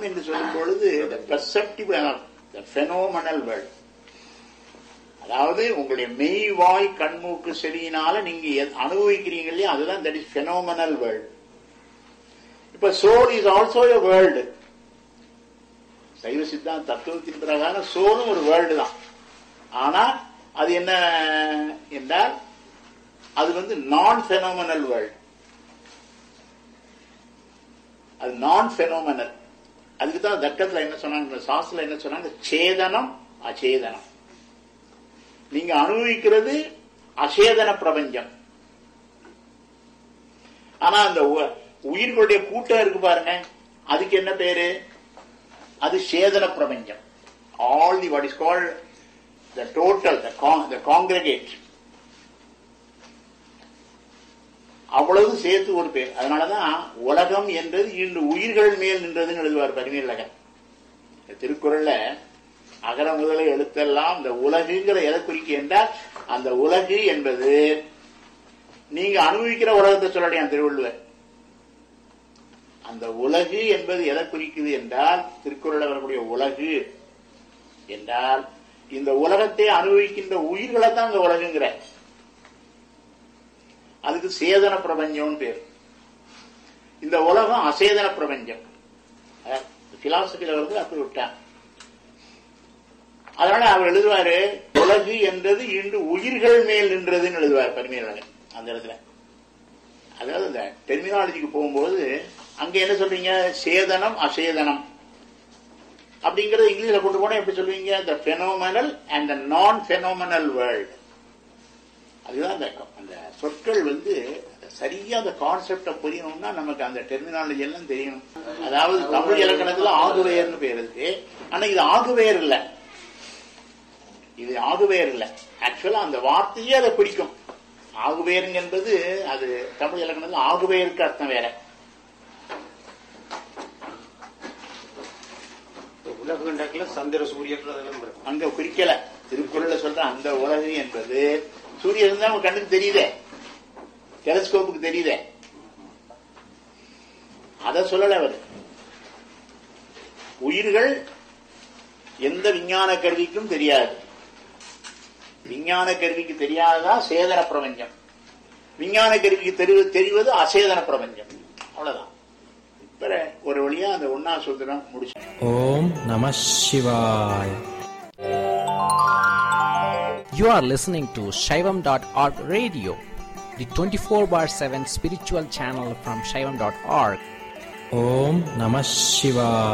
உலகம் என்று சொல்லும் பொழுது பெர்செப்டிவ் ஃபெனோமனல் வேர்ல்ட் அதாவது உங்களுடைய மெய் வாய் கண்மூக்கு செடியினால நீங்க எத்- அனுபவிக்கிறீங்க இல்லையா அதுதான் தட் இஸ் ஃபெனோமனல் வேர்ல்ட் இப்ப soul is also a world சைவ சித்தாந்த தத்துவத்தின் பிரகாரம் சோலும் ஒரு வேர்ல்டு தான் ஆனா அது என்ன என்றால் அது வந்து நான் ஃபெனோமனல் வேர்ல்டு அது நான் ஃபெனோமனல் அதுக்கு தான் தர்க்கத்துல என்ன சொன்னாங்க சாஸ்திரத்துல என்ன சொன்னாங்க சேதனம் அச்சேதனம் நீங்க அனுபவிக்கிறது அசேதன பிரபஞ்சம் ஆனா அந்த உ- உயிர்களுடைய கூட்டம் இருக்கு பாருங்க அதுக்கு என்ன பேரு அது சேதன பிரபஞ்சம் all the what is called the total the congregate அவ்வளவு சேர்த்து ஒரு பேர் அதனாலதான் உலகம் என்றது இன்று உயிர்கள் மேல் நின்றதுன்னு எழுதுவார் பரிமையுலகன் திருக்குறள்ல அகர முதல எழுத்தெல்லாம் இந்த உலகுங்கிற எதை குறிக்க என்றால் அந்த உலகு என்பது நீங்க அனுபவிக்கிற உலகத்தை சொல்லலையாம் திருவள்ளுவர் அந்த உலகு என்பது எதை குறிக்குது என்றால் திருக்குறள் வரக்கூடிய உலகு என்றால் இந்த உலகத்தை அனுபவிக்கின்ற உயிர்களை தான் இந்த உலகுங்கிற அதுக்கு சேதன பிரபஞ்சம்னு பேர் இந்த உலகம் அசேதன பிரபஞ்சம் பிலாசபில வந்து அப்படி விட்டான் அதனால அவர் எழுதுவாரு உலகு என்றது இன்று உயிர்கள் மேல் நின்றதுன்னு எழுதுவார் பரிமையாளர் அந்த இடத்துல அதாவது இந்த டெர்மினாலஜிக்கு போகும்போது அங்க என்ன சொல்றீங்க சேதனம் அசேதனம் அப்படிங்கறது இங்கிலீஷ்ல கொண்டு போனா எப்படி சொல்லுவீங்க த பெனோமனல் அண்ட் த நான் பெனோமனல் வேர்ல்ட் அதுதான் அந்த அந்த சொற்கள் வந்து சரியா அந்த கான்செப்ட புரியணும்னா நமக்கு அந்த டெர்மினாலஜி எல்லாம் தெரியணும் அதாவது தமிழ் இலக்கணத்துல ஆகுவேர்னு பேர் இருக்கு ஆனா இது ஆகுவேர் இல்ல இது ஆகுவேர் இல்ல ஆக்சுவலா அந்த வார்த்தையே அதை குறிக்கும் ஆகுவேருங்க என்பது அது தமிழ் இலக்கணத்துல ஆகுவேருக்கு அர்த்தம் வேற உலகண்டக்கில் சந்திர சூரியர்கள் அதெல்லாம் வரும். அங்க குறிக்கல திருக்குறள்ல சொல்ற அந்த உலகு என்பது சூரியன் தான் உங்க கண்ணுக்கு தெரியுதே டெலஸ்கோப்புக்கு தெரியுதே அத சொல்லல அவர் உயிர்கள் எந்த விஞ்ஞான கருவிக்கும் தெரியாது விஞ்ஞான கருவிக்கு தெரியாததா சேதன பிரபஞ்சம் விஞ்ஞான கருவிக்கு தெரி- தெரிவது அசேதன பிரபஞ்சம் அவ்வளவுதான் இப்ப ஒரு வழியா அந்த ஒன்னா சூத்திரம் முடிச்சு Om Namah Shivaya. You are listening to Shaivam.org radio, the 24 bar 7 spiritual channel from Shaivam.org. Om Namah Shivaya.